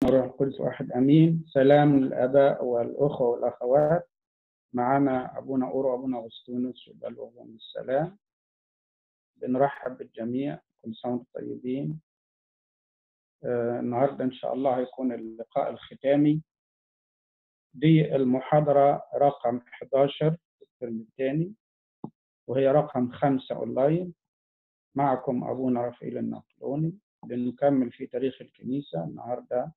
الروح القدس واحد امين سلام للاباء والاخوه والاخوات معنا ابونا اورو وابونا اغسطينوس وبلغهم السلام بنرحب بالجميع كل سنه وانتم طيبين آه النهارده ان شاء الله هيكون اللقاء الختامي دي المحاضره رقم 11 في الترم الثاني وهي رقم خمسة اونلاين معكم ابونا رفيل النقلوني بنكمل في تاريخ الكنيسة النهاردة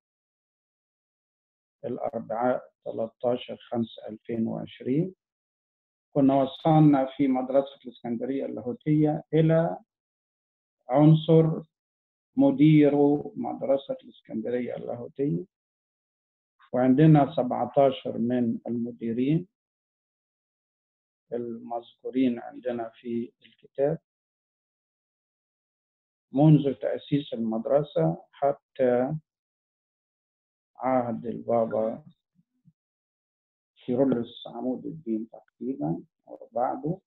الأربعاء 13 5 2020 كنا وصلنا في مدرسة الإسكندرية اللاهوتية إلى عنصر مدير مدرسة الإسكندرية اللاهوتية وعندنا 17 من المديرين المذكورين عندنا في الكتاب منذ تأسيس المدرسة حتى عهد البابا كيرلس عمود الدين تقريبا وبعده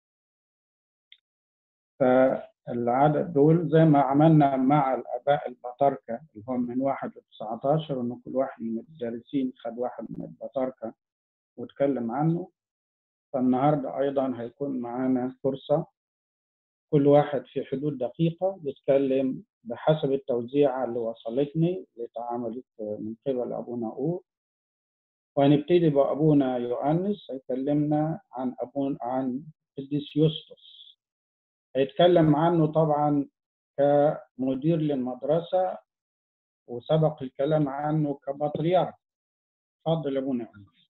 فالعدد دول زي ما عملنا مع الآباء البطاركة اللي هم من واحد ل 19 إن كل واحد من الدارسين خد واحد من البطاركة واتكلم عنه فالنهارده أيضا هيكون معانا فرصة كل واحد في حدود دقيقة يتكلم بحسب التوزيعة اللي وصلتني اللي اتعملت من قبل أبونا أور وهنبتدي بأبونا يوحنس هيكلمنا عن أبونا عن قديس يوستوس هيتكلم عنه طبعا كمدير للمدرسة وسبق الكلام عنه كبطريرك اتفضل يا أبونا يوحنس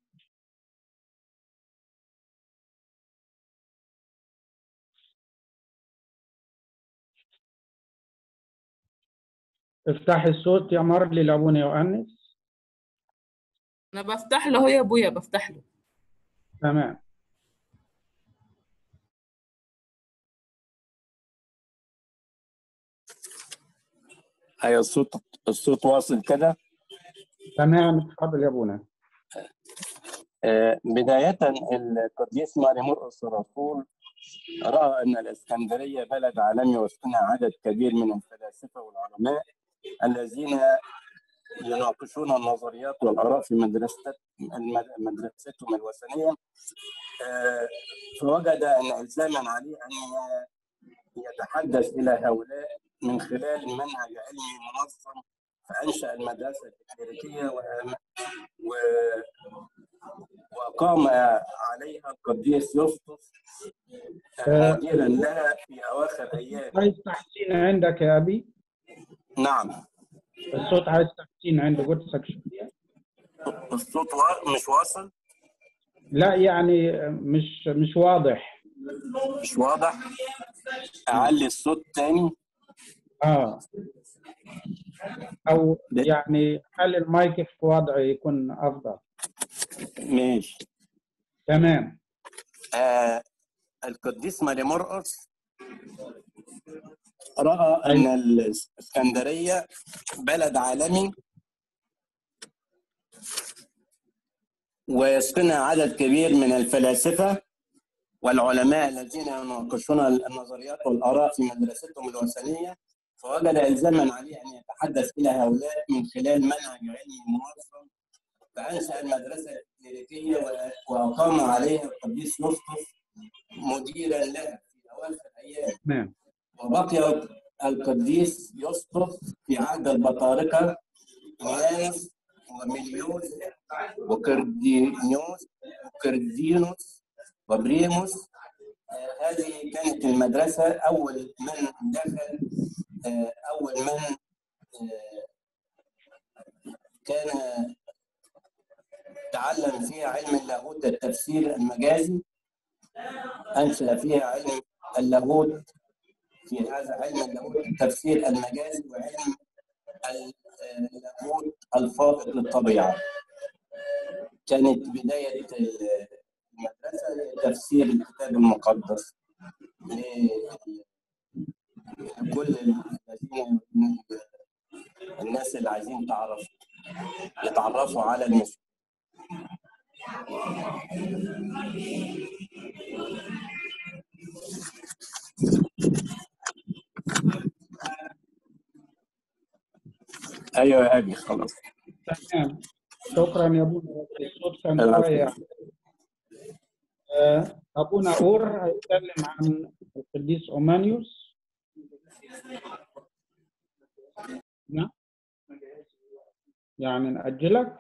افتحي الصوت يا مرلي لابونا يوحنس انا بفتح له يا ابويا بفتح له تمام ايوه الصوت الصوت واصل كده تمام اتفضل يا ابونا آه، بداية القديس ماري مرقس الرسول رأى أن الإسكندرية بلد عالمي وسكنها عدد كبير من الفلاسفة والعلماء الذين يناقشون النظريات والآراء في مدرسة مدرستهم الوثنية آه، فوجد أن إلزاما عليه أن يتحدث إلى هؤلاء من خلال منهج علمي منظم فأنشأ المدرسة الكليريكية و... وقام عليها القديس يسطس مديرا لها في أواخر أيام عايز تحسين عندك يا أبي نعم الصوت عايز تحسين عند قدسك شوية الصوت وا- مش واصل لا يعني مش مش واضح مش واضح أعلي الصوت تاني اه او يعني خلي المايك في وضع يكون افضل ماشي تمام آه القديس ماري مرقس رأى أن الإسكندرية بلد عالمي ويسكنها عدد كبير من الفلاسفة والعلماء الذين يناقشون النظريات والآراء في مدرستهم الوثنية فوجد إلزاما عليه أن يتحدث إلى هؤلاء من خلال منهج علمي منظم فأنشأ المدرسة الكليريكية وأقام عليها القديس يسطس مديرا لها في أواخر أيام تمام وبقي القديس يسطس في عهد البطاركة يانس ومليوس وكردينيوس وكردينوس وبريموس آه، هذه كانت المدرسة أول من دخل آه، أول من آه، كان تعلم فيها علم اللاهوت التفسير المجازي أنشأ فيها علم اللاهوت في هذا علم اللاهوت التفسير المجازي وعلم اللاهوت الفائق للطبيعة كانت بداية المدرسة هي تفسير الكتاب المقدس لكل الذين الناس اللي عايزين تعرف يتعرفوا على المسيح ايوه يا ابي خلاص تمام شكرا يا ابونا الصوت كان العفو. شويه آه، ابونا اور هيتكلم عن القديس اومانيوس نعم يعني نأجلك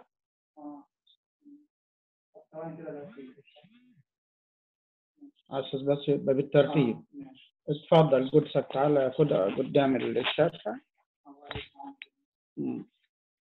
عشان بس يبقى بالترتيب اتفضل قدسك تعالى كده قدام الشاشة مم.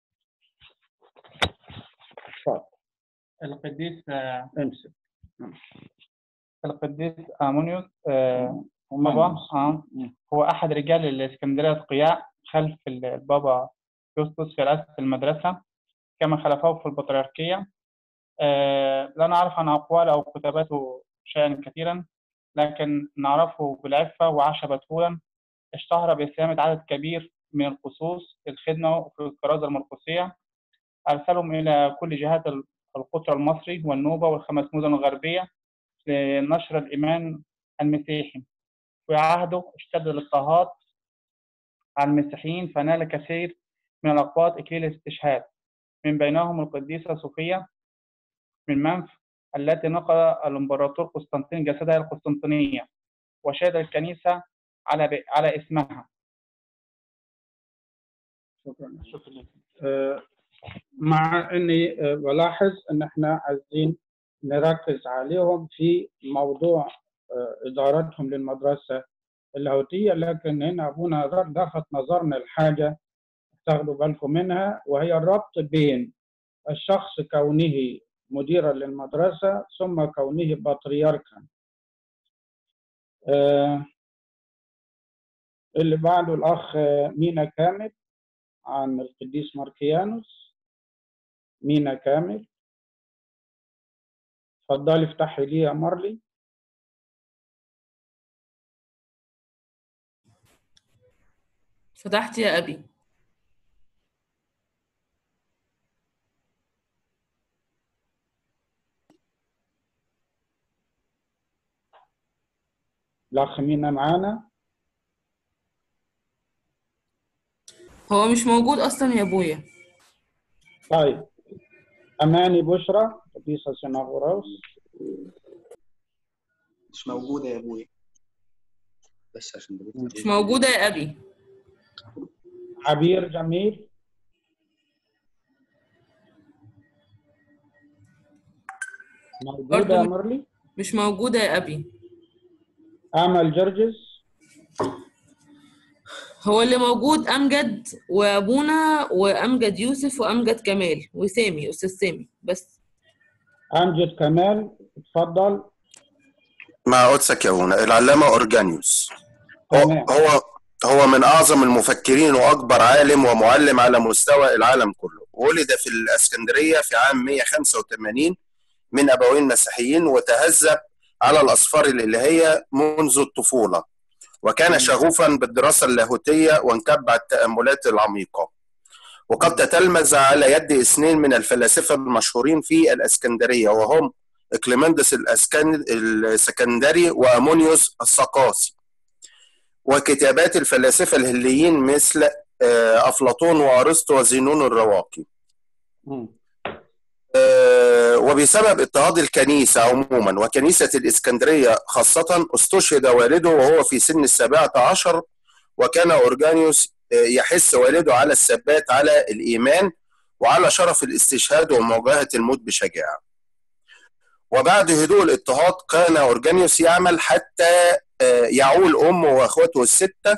اتفضل القديس آه، امسك القديس آمونيوس آه، بابا آه، هو أحد رجال الإسكندرية الأتقياء خلف البابا يوستوس في رئاسة المدرسة كما خلفه في البطريركية آه، لا نعرف عن أقواله أو كتاباته شيئا كثيرا لكن نعرفه بالعفة وعاش بتولا اشتهر بإسلامة عدد كبير من القصوص في الخدمة في الكرازة المرقسية أرسلهم إلى كل جهات القطر المصري والنوبة والخمس مدن الغربية لنشر الإيمان المسيحي في عهده اشتد الاضطهاد على المسيحيين فنال كثير من الأقباط إكليل الاستشهاد من بينهم القديسة صوفيا من منف التي نقل الإمبراطور قسطنطين جسدها القسطنطينية وشهد الكنيسة على ب... على اسمها شكرا آه، مع اني آه، بلاحظ ان احنا عايزين نركز عليهم في موضوع آه، ادارتهم للمدرسه اللاهوتيه لكن هنا ابونا لفت نظرنا الحاجه تاخدوا بالكم منها وهي الربط بين الشخص كونه مديرا للمدرسه ثم كونه بطريركا آه، اللي بعده الاخ آه، مينا كامل عن القديس ماركيانوس مينا كامل اتفضلي افتحي لي يا مارلي فتحت يا أبي الاخ مينا معانا هو مش موجود أصلا يا أبويا طيب اماني بشرى قديسه سنغوراوس مش موجودة يا ابويا بس عشان بقيت مش موجودة يا أبي عبير جميل موجوده برضو يا م- مارلي مش موجودة يا أبي امل جرجس هو اللي موجود أمجد وأبونا وأمجد يوسف وأمجد كمال وسامي أستاذ سامي بس امجد كمال اتفضل مع قدسك يا هنا العلامة أورجانيوس هو تمام هو هو من أعظم المفكرين وأكبر عالم ومعلم على مستوى العالم كله ولد في الإسكندرية في عام 185 من أبوين مسيحيين وتهذب على الأسفار الإلهية منذ الطفولة وكان شغوفا بالدراسة اللاهوتية وانكب على التأملات العميقة وقد تتلمذ على يد اثنين من الفلاسفة المشهورين في الإسكندرية وهم إكليمندس الأسكن- السكندري وأمونيوس السقاسي وكتابات الفلاسفة الهليين مثل آه، أفلاطون وأرسطو وزينون الرواقي مم. آه، وبسبب اضطهاد الكنيسة عموما وكنيسة الإسكندرية خاصة استشهد والده وهو في سن السابعة عشر وكان أورجانيوس آه، يحث والده على الثبات على الإيمان وعلى شرف الاستشهاد ومواجهة الموت بشجاعة وبعد هدوء الاضطهاد كان أورجانيوس يعمل حتى آه، يعول أمه وأخوته الستة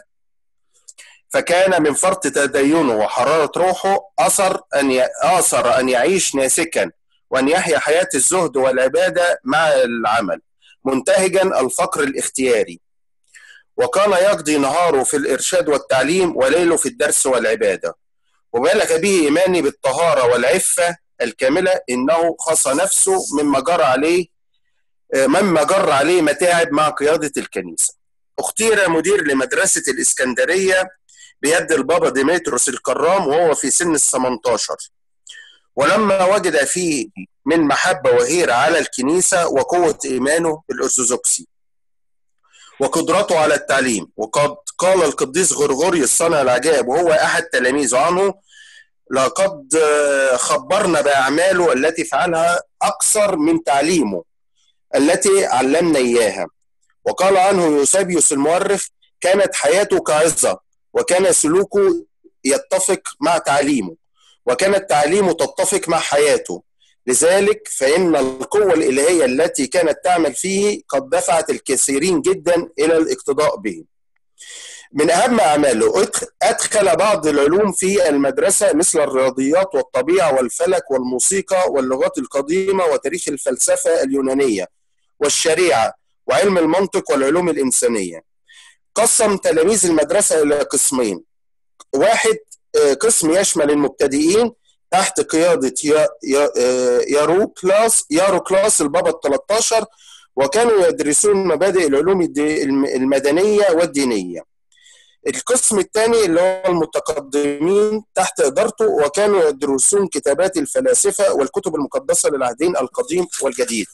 فكان من فرط تدينه وحرارة روحه أثر أن ي... آثر أن يعيش ناسكا وأن يحيا حياة الزهد والعبادة مع العمل منتهجا الفقر الاختياري وكان يقضي نهاره في الإرشاد والتعليم وليله في الدرس والعبادة وبلغ به إيماني بالطهارة والعفة الكاملة إنه خص نفسه مما جرى عليه مما جر عليه متاعب مع قيادة الكنيسة اختير مدير لمدرسة الإسكندرية بيد البابا ديمتروس الكرام وهو في سن ال 18 ولما وجد فيه من محبة وغيرة على الكنيسة وقوة إيمانه الأرثوذكسي وقدرته على التعليم وقد قال القديس غرغوري الصانع العجائب وهو أحد تلاميذه عنه لقد خبرنا بأعماله التي فعلها أكثر من تعليمه التي علمنا إياها وقال عنه يوسابيوس المؤرخ كانت حياته كعظة وكان سلوكه يتفق مع تعليمه وكانت تعليمه تتفق مع حياته لذلك فإن القوة الإلهية التي كانت تعمل فيه قد دفعت الكثيرين جدا إلى الاقتداء به من أهم أعماله أدخل بعض العلوم في المدرسة مثل الرياضيات والطبيعة والفلك والموسيقى واللغات القديمة وتاريخ الفلسفة اليونانية والشريعة وعلم المنطق والعلوم الإنسانية قسم تلاميذ المدرسة إلى قسمين واحد قسم يشمل المبتدئين تحت قيادة يارو كلاس يارو كلاس البابا ال 13 وكانوا يدرسون مبادئ العلوم المدنية والدينية القسم الثاني اللي هو المتقدمين تحت إدارته وكانوا يدرسون كتابات الفلاسفة والكتب المقدسة للعهدين القديم والجديد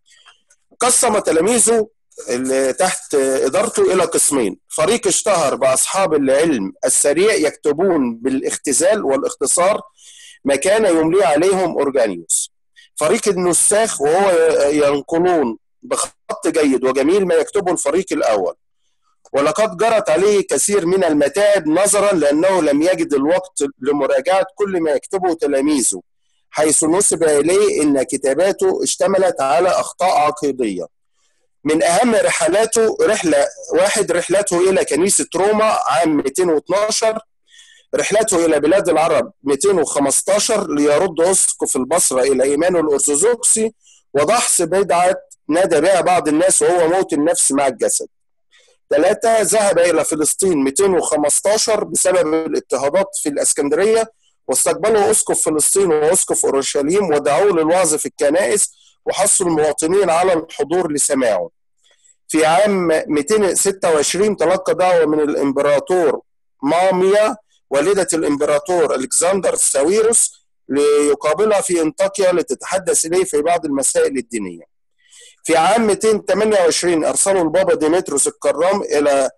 قسم تلاميذه اللي تحت إدارته إلى قسمين فريق اشتهر بأصحاب العلم السريع يكتبون بالاختزال والاختصار ما كان يملي عليهم أورجانيوس فريق النساخ وهو ينقلون بخط جيد وجميل ما يكتبه الفريق الأول ولقد جرت عليه كثير من المتاعب نظرا لأنه لم يجد الوقت لمراجعة كل ما يكتبه تلاميذه حيث نسب إليه أن كتاباته اشتملت على أخطاء عقيدية من أهم رحلاته رحلة واحد رحلته إلى كنيسة روما عام 212 رحلته إلى بلاد العرب 215 ليرد أسقف البصرة إلى إيمانه الأرثوذكسي ودحص بدعة نادى بها بعض الناس وهو موت النفس مع الجسد ثلاثة ذهب إلى فلسطين 215 بسبب الاضطهادات في الإسكندرية واستقبله أسقف فلسطين وأسقف أورشليم ودعوه للوعظ في الكنائس وحثوا المواطنين على الحضور لسماعه في عام 226 تلقى دعوة من الإمبراطور ماميا والدة الإمبراطور ألكسندر ساويروس ليقابلها في انطاكيا لتتحدث إليه في بعض المسائل الدينية في عام 228 أرسلوا البابا ديمتروس الكرام إلى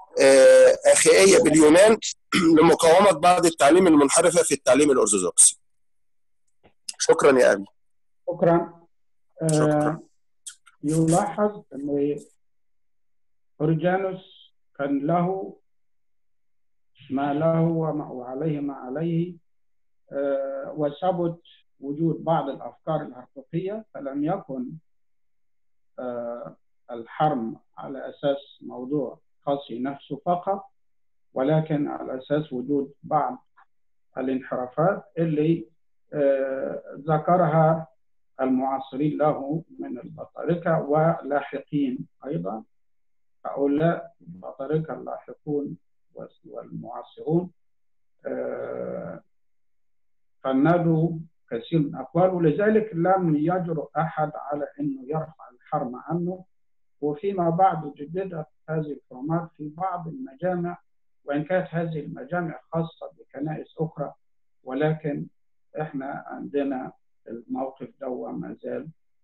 أخائية باليونان لمقاومة بعض التعليم المنحرفة في التعليم الأرثوذكسي شكرا يا أبي شكرا آه يلاحظ أن أورجانوس كان له ما له وعليه ما عليه آه وثبت وجود بعض الأفكار الهرطقية فلم يكن آه الحرم على أساس موضوع قاسي نفسه فقط ولكن على أساس وجود بعض الانحرافات اللي آه ذكرها المعاصرين له من البطاركة ولاحقين أيضا هؤلاء البطاركة اللاحقون والمعاصرون آه فندوا كثير من أقوال ولذلك لم يجرؤ أحد على أنه يرفع الحرم عنه وفيما بعد جددت هذه الحرمات في بعض المجامع وإن كانت هذه المجامع خاصة بكنائس أخرى ولكن إحنا عندنا الموقف ده ما زال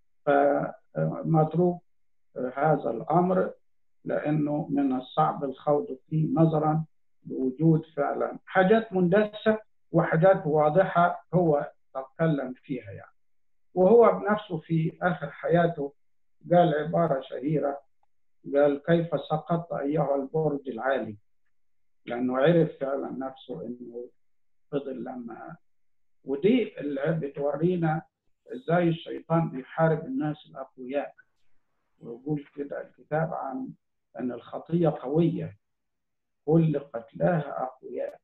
فمتروك هذا الأمر لأنه من الصعب الخوض فيه نظرا لوجود فعلا حاجات مندسة وحاجات واضحة هو تكلم فيها يعني وهو بنفسه في آخر حياته قال عبارة شهيرة قال كيف سقطت أيها البرج العالي لأنه عرف فعلا نفسه أنه فضل لما ودي اللي بتورينا ازاي الشيطان بيحارب الناس الاقوياء ويقول كده الكتاب عن ان الخطيه قويه كل قتلاها اقوياء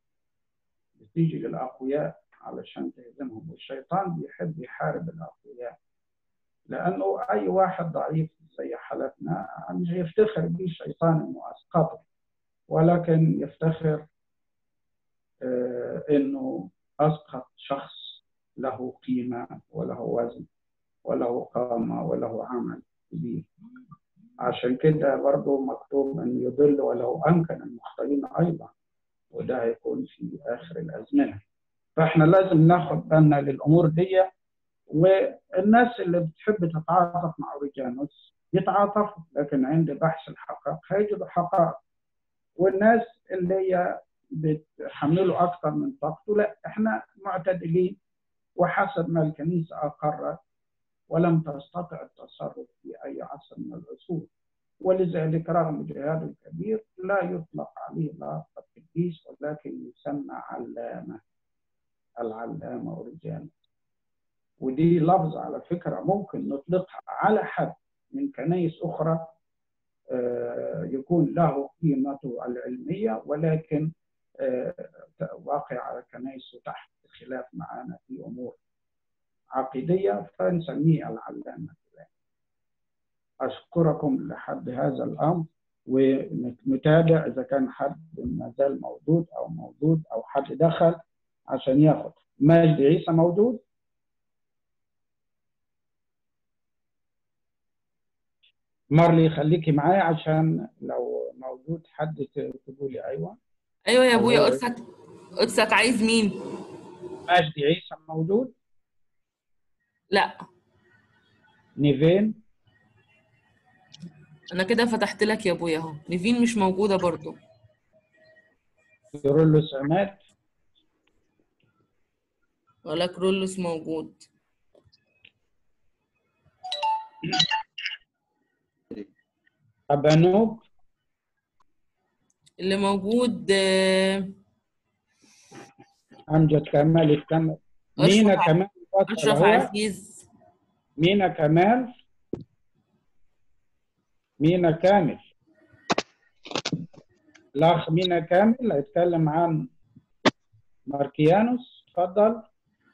بتيجي للاقوياء علشان تهزمهم والشيطان بيحب يحارب الاقوياء لانه اي واحد ضعيف زي حالتنا مش يفتخر به الشيطان انه اسقطه ولكن يفتخر آه انه أسقط شخص له قيمة وله وزن وله قامة وله عمل كبير عشان كده برضه مكتوب أن يضل ولو أمكن المخطئين أيضا وده هيكون في آخر الأزمنة فإحنا لازم ناخد بالنا للأمور دي والناس اللي بتحب تتعاطف مع أوريجانوس يتعاطفوا لكن عند بحث الحقائق هيجدوا حقائق والناس اللي هي بتحمله اكثر من طاقته لا احنا معتدلين وحسب ما الكنيسه اقرت ولم تستطع التصرف في اي عصر من العصور ولذلك رغم جهاده الكبير لا يطلق عليه لقب قديس ولكن يسمى علامه العلامه ورجال ودي لفظ على فكره ممكن نطلقها على حد من كنائس اخرى آه، يكون له قيمته العلميه ولكن آه، واقع على كنائس تحت خلاف معنا في امور عقيديه فنسميه العلامه اشكركم لحد هذا الامر ونتابع اذا كان حد ما زال موجود او موجود او حد دخل عشان ياخد مجدي عيسى موجود مارلي خليكي معايا عشان لو موجود حد ت- تقولي ايوه ايوه يا ابويا هو- قدسك قدسك عايز مين مجدي عيسى موجود لا نيفين انا كده فتحت لك يا ابويا اهو نيفين مش موجوده برضو كيرلس عماد ولا كرولوس موجود ابانوب اللي موجود آه، امجد كمال الكمل مينا أشرف كمال اشرف هو عزيز مينا كمال مينا كامل الاخ مينا كامل هيتكلم عن ماركيانوس اتفضل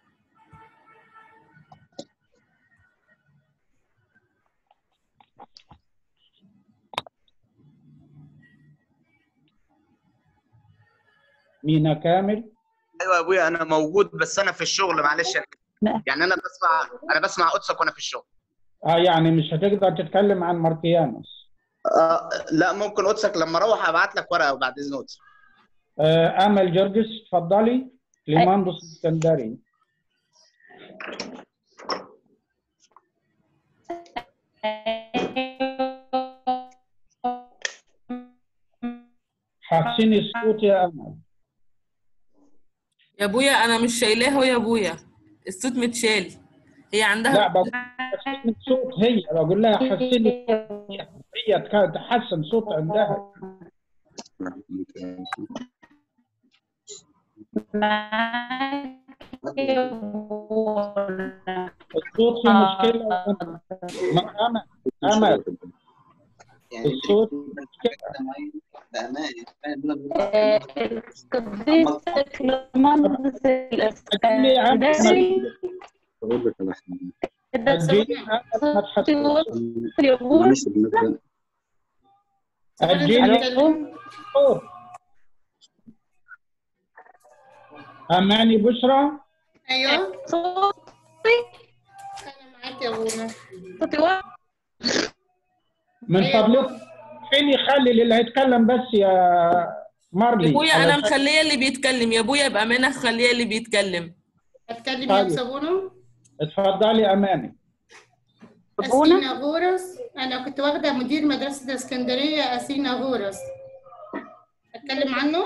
مينا كامل ايوه يا ابويا انا موجود بس انا في الشغل معلش يعني انا بسمع انا بسمع قدسك وانا في الشغل اه يعني مش هتقدر تتكلم عن ماركيانوس آه لا ممكن قدسك لما اروح ابعت لك ورقه بعد اذن قدسك آه امل جرجس اتفضلي ليماندوس الاسكندري حسني الصوت يا امل يا ابويا انا مش شايلاه يا ابويا الصوت متشال هي عندها لا بس حسني الصوت هي بقول لها حسني هي تك- تحسن صوت عندها الصوت في مشكله ما- امل امل يعني الصوت اديني يا امل اديني امل ما تحسنش اديني الصوت اماني بشرى ايوه انا معاك يا ابونا من فضلك فين يخلي اللي هيتكلم بس يا مارلي يا ابويا انا علشان- مخليه اللي بيتكلم يا ابويا بامانه خليه اللي بيتكلم اتكلم طيب. يا سابونا اتفضلي اماني اسينا غورس انا كنت واخده مدير مدرسه اسكندريه اسينا غورس اتكلم عنه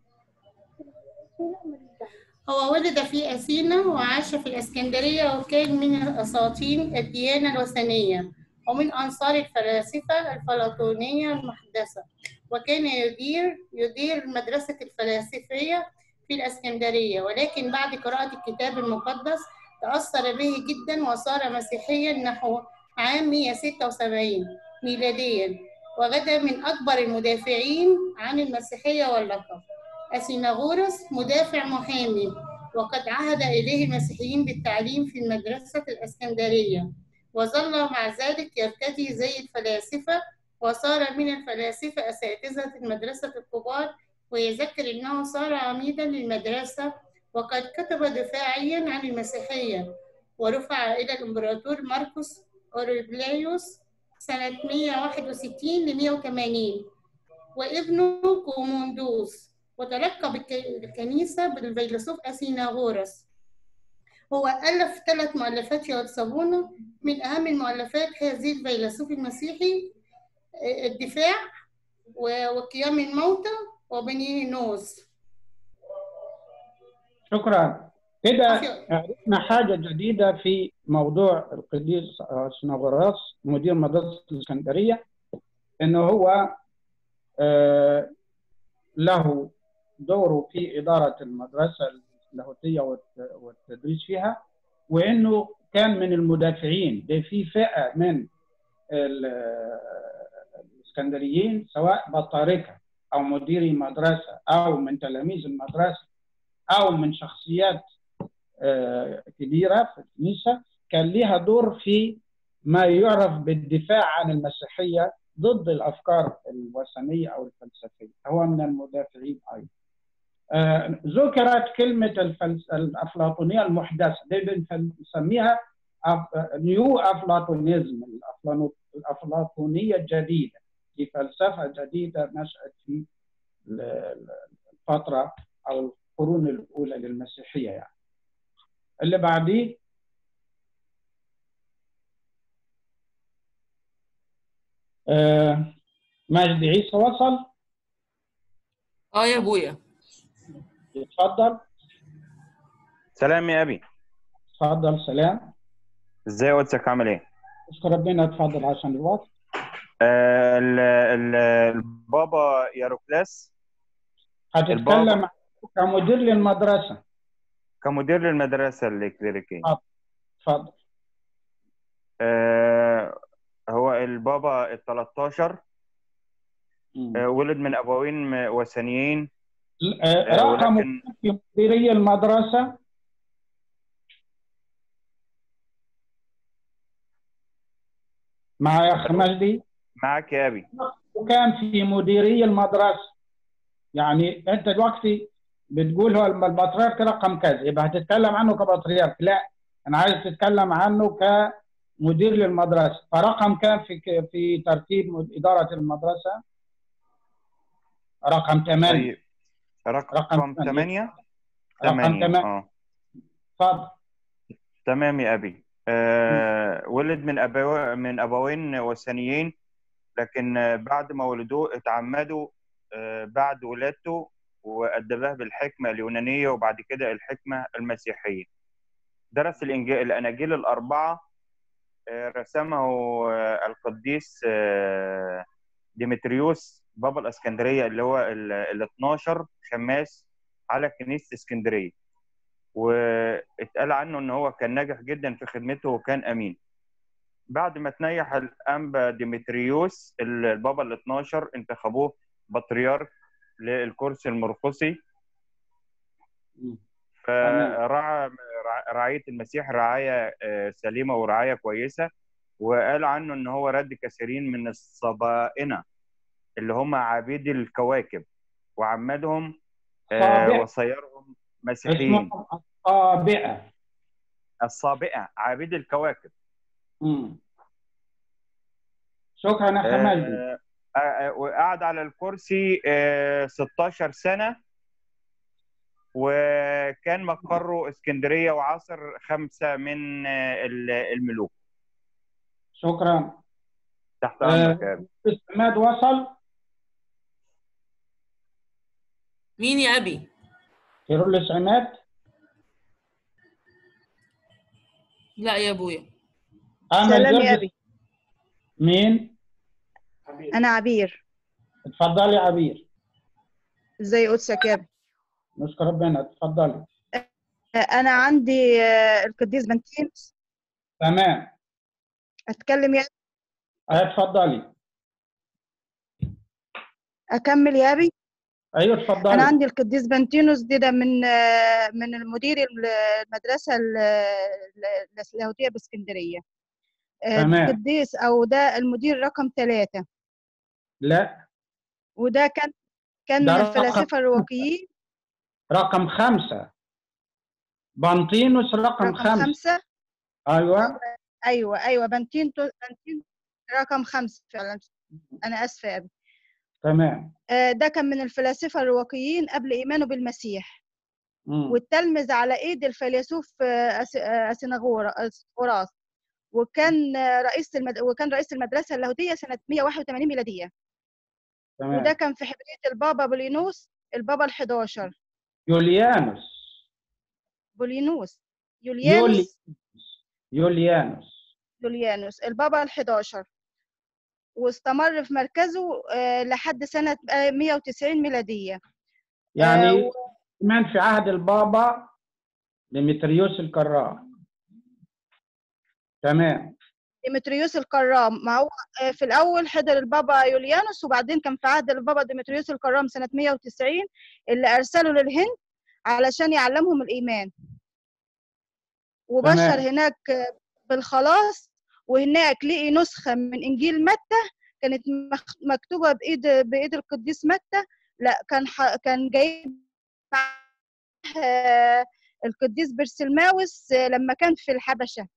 هو ولد في أثينا وعاش في الإسكندرية وكان من أساطين الديانة الوثنية ومن أنصار الفلاسفة الفلاطونية المحدثة وكان يدير يدير مدرسة الفلاسفية في الإسكندرية ولكن بعد قراءة الكتاب المقدس تأثر به جدا وصار مسيحيا نحو عام 176 ميلاديا وغدا من أكبر المدافعين عن المسيحية واللقب أثيناغورس مدافع محامي وقد عهد إليه المسيحيين بالتعليم في المدرسة الإسكندرية وظل مع ذلك يرتدي زي الفلاسفة وصار من الفلاسفة أساتذة المدرسة الكبار ويذكر أنه صار عميدا للمدرسة وقد كتب دفاعيا عن المسيحية ورفع إلى الإمبراطور ماركوس أوريبلايوس سنة 161 ل 180 وابنه كوموندوس وتلقب الك- الكنيسة بالفيلسوف أثيناغورس هو ألف ثلاث مؤلفات يصابون من أهم المؤلفات هذه الفيلسوف المسيحي آه، الدفاع و- وقيام الموتى وبني نوس شكرا كده عرفنا حاجة جديدة في موضوع القديس سنغراس مدير مدرسة الإسكندرية إنه هو آه، له دوره في إدارة المدرسة اللاهوتية والت- والتدريس فيها وإنه كان من المدافعين ده في فئة من ال- الإسكندريين سواء بطاركة أو مديري مدرسة أو من تلاميذ المدرسة أو من شخصيات آه، كبيرة في الكنيسة كان ليها دور في ما يعرف بالدفاع عن المسيحية ضد الأفكار الوثنية أو الفلسفية هو من المدافعين أيضا آه، ذكرت كلمة الفلس... الأفلاطونية المحدثة دي بنسميها أف... نيو أفلاطونيزم الأفلانو- الأفلاطونية الجديدة دي فلسفة جديدة نشأت في ال- الفترة أو القرون الأولى للمسيحية يعني اللي بعديه آه، مجدي عيسى وصل اه يا ابويا اتفضل سلام يا ابي اتفضل سلام ازاي قدسك عامل ايه اشكر ربنا اتفضل عشان الوقت آه ال ال البابا ياروكلاس هتتكلم البابا. كمدير للمدرسة كمدير للمدرسه الكليريكيه آه. اتفضل آه هو البابا ال 13 آه ولد من ابوين م- وثنيين آه، آه رقم ولكن في مديرية المدرسة مع يا أخ مجدي معاك يا ابي وكان في مديرية المدرسة يعني أنت دلوقتي بتقول هو البطريرك رقم كذا يبقى هتتكلم عنه كبطريرك لا أنا عايز تتكلم عنه كمدير للمدرسة فرقم كام في في ترتيب مد- إدارة المدرسة رقم 8 طيب رقم رقم 8 رقم 8 8 اه اتفضل تمام يا ابي آه ولد من أبو من ابوين وثنيين لكن آه، بعد ما ولدوه اتعمدوا آه بعد ولادته وأدباه بالحكمة اليونانية وبعد كده الحكمة المسيحية درس الإنجيل الأناجيل الأربعة آه، رسمه آه، القديس آه، ديمتريوس بابا الإسكندرية اللي هو ال ال 12 خماس على كنيسة اسكندرية واتقال عنه ان هو كان ناجح جدا في خدمته وكان امين بعد ما تنيح الانبا ديمتريوس البابا ال 12 انتخبوه بطريرك للكرسي المرقسي فرعى رعايه المسيح رعايه آه، سليمه ورعايه كويسه وقال عنه ان هو رد كثيرين من الصبائنه اللي هم عبيد الكواكب وعمدهم آه، صابئة. وصيرهم مسيحيين اسمه الصابئة الصابئه عابد الكواكب مم. شكرا يا أخ مجدي آه، آه، آه، وقعد على الكرسي آه، 16 سنة وكان مقره اسكندرية وعصر خمسة من آه، ال- الملوك شكرا تحت أمرك يا أبي. عماد وصل مين يا ابي كيرلس عماد لا يا ابويا أمل سلام يا جرجس. أبي مين أنا عبير اتفضلي يا عبير ازي قدسك يا أبي نشكر ربنا اتفضلي أنا عندي آه، القديس بنتينس تمام أتكلم يا أه، اتفضلي أكمل يا أبي ايوه أنا اتفضلي عندي القديس بنتينوس دي ده من آه، من المدير المدرسة ال- ال- اللاهوتية باسكندرية آه، تمام. القديس أو ده المدير رقم ثلاثة لا وده كان كان ده من رقم- الفلاسفة الرواقيين رقم خمسة بنطينوس رقم, رقم خمسة خمسة ايوه أيوه أيوه بنتينتو بنتين رقم خمسة فعلا أنا آسفة يا أبي تمام آه، ده كان من الفلاسفة الرواقيين قبل إيمانه بالمسيح مم. والتلمذ على ايد الفيلسوف آه، أس- آه، أسيناغورا- أسقراط وكان آه، رئيس المد... وكان رئيس المدرسه اللاهوتيه سنه 181 ميلاديه تمام وده كان في حبريه البابا بولينوس البابا ال11 يوليانوس بولينوس يولي يوليانوس يوليانوس يوليانوس البابا ال11 واستمر في مركزه آه، لحد سنة آه، 190 ميلادية يعني و- كمان في عهد البابا ديمتريوس الكرار تمام ديمتريوس الكرام ما هو آه، في الأول حضر البابا يوليانوس وبعدين كان في عهد البابا ديمتريوس الكرام سنة 190 اللي أرسله للهند علشان يعلمهم الإيمان وبشر تمام. هناك آه، بالخلاص وهناك لقي نسخة من إنجيل متى كانت مخ- مكتوبة بإيد بإيد القديس متى لا كان ح... كان جايب معاه، آه، القديس برسلماوس آه، لما كان في الحبشة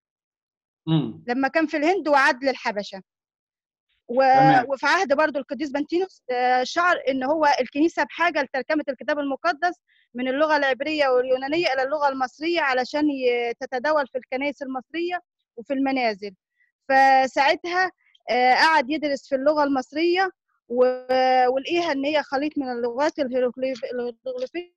مم. لما كان في الهند وعاد للحبشة و... تمام. وفي عهد برضو القديس بنتينوس آه، شعر ان هو الكنيسه بحاجه لترجمه الكتاب المقدس من اللغه العبريه واليونانيه الى اللغه المصريه علشان ي- تتداول في الكنائس المصريه وفي المنازل فساعتها آه، قعد يدرس في اللغه المصريه و- ولقيها ان هي خليط من اللغات الهيروغليف- الهيروغليفيه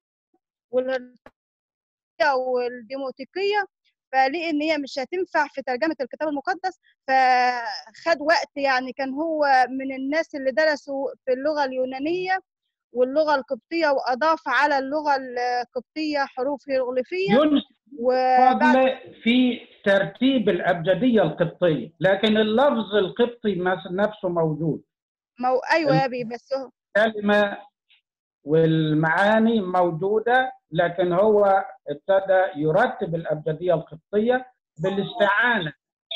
والهرمية والديموتيقيه فلقي ان هي مش هتنفع في ترجمه الكتاب المقدس فخد وقت يعني كان هو من الناس اللي درسوا في اللغه اليونانيه واللغه القبطيه واضاف على اللغه القبطيه حروف هيروغليفيه يونس وبعد فضل في ترتيب الأبجدية القبطية لكن اللفظ القبطي مس- نفسه موجود مو... ايوه يا بي بس هو- الكلمة والمعاني موجودة لكن هو ابتدى يرتب الأبجدية القبطية بالاستعانة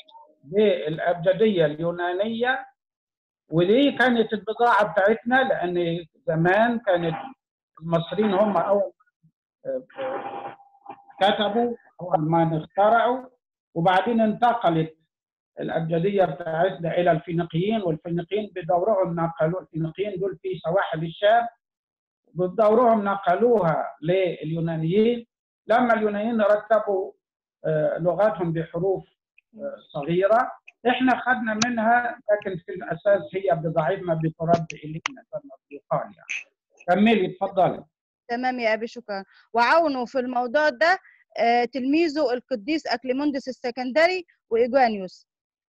بالأبجدية اليونانية ودي كانت البضاعة بتاعتنا لأن زمان كانت المصريين هم أول آه، آه، كتبوا أول ما اخترعوا وبعدين انتقلت الأبجدية بتاعتنا إلى الفينيقيين والفينيقيين بدورهم نقلوا الفينيقيين دول في سواحل الشام بدورهم نقلوها لليونانيين لما اليونانيين رتبوا آه، لغاتهم بحروف آه، صغيرة احنا خدنا منها لكن في الأساس هي بضاعتنا بترد إلينا كما يقال يعني كملي اتفضلي تمام يا ابي شكرا وعاونوا في الموضوع ده آه، تلميذه القديس اكليموندس السكندري وايجوانيوس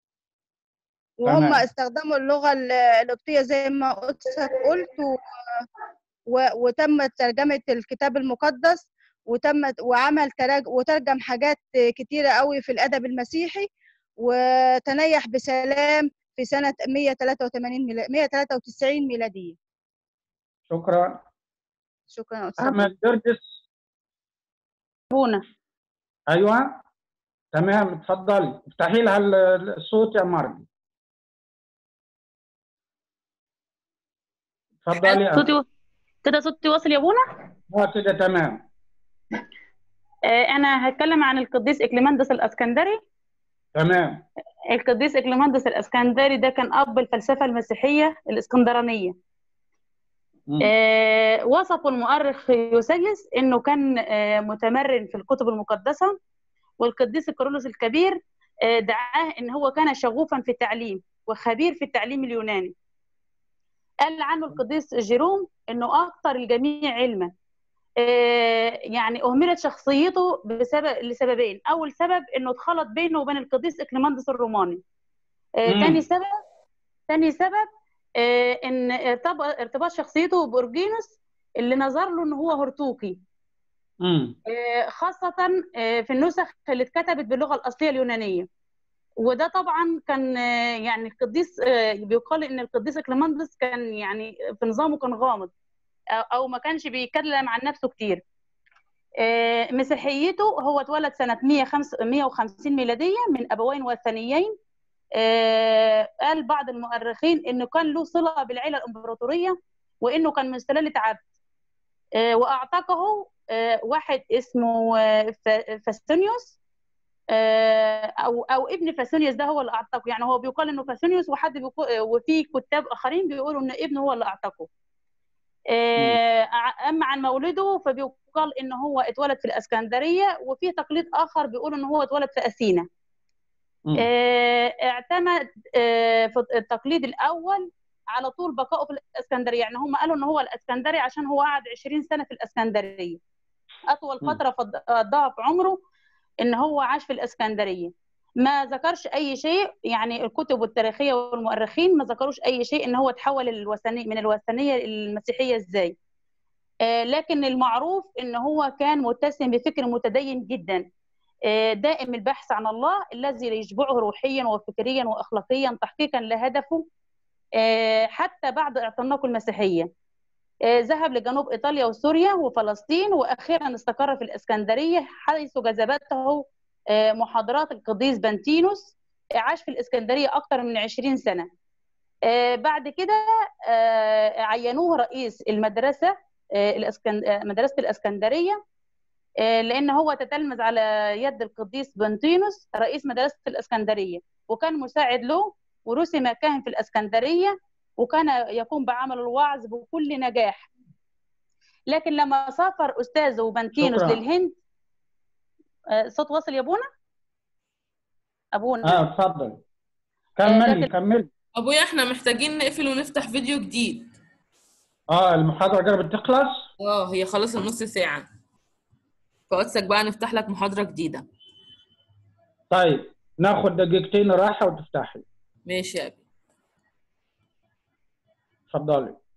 وهم تمام. استخدموا اللغه ال- القبطيه زي ما قلت قلت و... و... وتم ترجمه الكتاب المقدس وتم وعمل تراج... وترجم حاجات كتيره قوي في الادب المسيحي وتنيح بسلام في سنه 183 ميلا... 193 ميلاديه شكرا شكرا يا أستاذ. أحمد جرجس بونا أيوه تمام اتفضلي افتحي لها ال- الصوت يا مرضي اتفضلي يا صوتي و- كده صوتي واصل يا بونا اه كده تمام آه، انا هتكلم عن القديس اكليماندس الاسكندري تمام القديس اكليماندس الاسكندري ده كان اب الفلسفه المسيحيه الاسكندرانيه مم. آه، وصفه المؤرخ يوسيلس انه كان آه، متمرن في الكتب المقدسه والقديس كيرلس الكبير آه، دعاه ان هو كان شغوفا في التعليم وخبير في التعليم اليوناني قال عنه القديس جيروم انه اكثر الجميع علما آه، يعني اهملت شخصيته بسبب لسببين اول سبب انه اتخلط بينه وبين القديس اكليماندس الروماني آه، مم. تاني سبب تاني سبب آه، ان ارتب- ارتباط شخصيته باورجينوس اللي نظر له ان هو هرطوقي مم. آه، خاصة آه، في النسخ اللي اتكتبت باللغة الأصلية اليونانية وده طبعا كان آه، يعني القديس آه، بيقال ان القديس اكليماندس كان يعني في نظامه كان غامض أو- او ما كانش بيتكلم عن نفسه كتير آه، مسيحيته هو اتولد سنة 105 150 ميلادية من أبوين وثنيين آه، قال بعض المؤرخين انه كان له صلة بالعيلة الإمبراطورية وانه كان من سلالة عبد آه، واعتقه آه، واحد اسمه آه، ف- فاستونيوس آه، او او ابن فاسونيوس ده هو اللي اعتقه يعني هو بيقال انه فاسونيوس وحد بيقول وفي كتاب اخرين بيقولوا ان ابنه هو اللي اعتقه آه، ع- اما عن مولده فبيقال ان هو اتولد في الاسكندريه وفي تقليد اخر بيقول ان هو اتولد في اثينا مم. آه، اعتمد آه، في التقليد الاول على طول بقائه في الاسكندريه يعني هم قالوا ان هو الاسكندري عشان هو قعد 20 سنه في الاسكندريه اطول مم. فتره فض- قضاها في عمره ان هو عاش في الاسكندريه ما ذكرش اي شيء يعني الكتب التاريخيه والمؤرخين ما ذكروش اي شيء ان هو تحول الوثني من الوثنيه للمسيحيه ازاي آه، لكن المعروف ان هو كان متسم بفكر متدين جدا آه، دائم البحث عن الله الذي يشبعه روحيا وفكريا واخلاقيا تحقيقا لهدفه آه، حتى بعد اعتناقه المسيحيه آه، ذهب لجنوب ايطاليا وسوريا وفلسطين واخيرا استقر في الاسكندريه حيث جذبته آه، محاضرات القديس بنتينوس آه، عاش في الاسكندريه اكثر من 20 سنه آه، بعد كده آه، عينوه رئيس المدرسه آه، الأسكن- آه، مدرسه الاسكندريه آه، لان هو تتلمذ على يد القديس بنطينوس رئيس مدرسه الاسكندريه وكان مساعد له ورسم كاهن في الاسكندريه وكان يقوم بعمل الوعظ بكل نجاح لكن لما سافر استاذه بنتينوس شكراً. للهند آه، صوت واصل يا ابونا ابونا اه اتفضل كملي لكن- كملي ابويا احنا محتاجين نقفل ونفتح فيديو جديد اه المحاضرة قربت تخلص اه هي خلص النص ساعة فقدسك بقى نفتح لك محاضرة جديدة طيب ناخد دقيقتين راحة وتفتحي ماشي يا ابي اتفضلي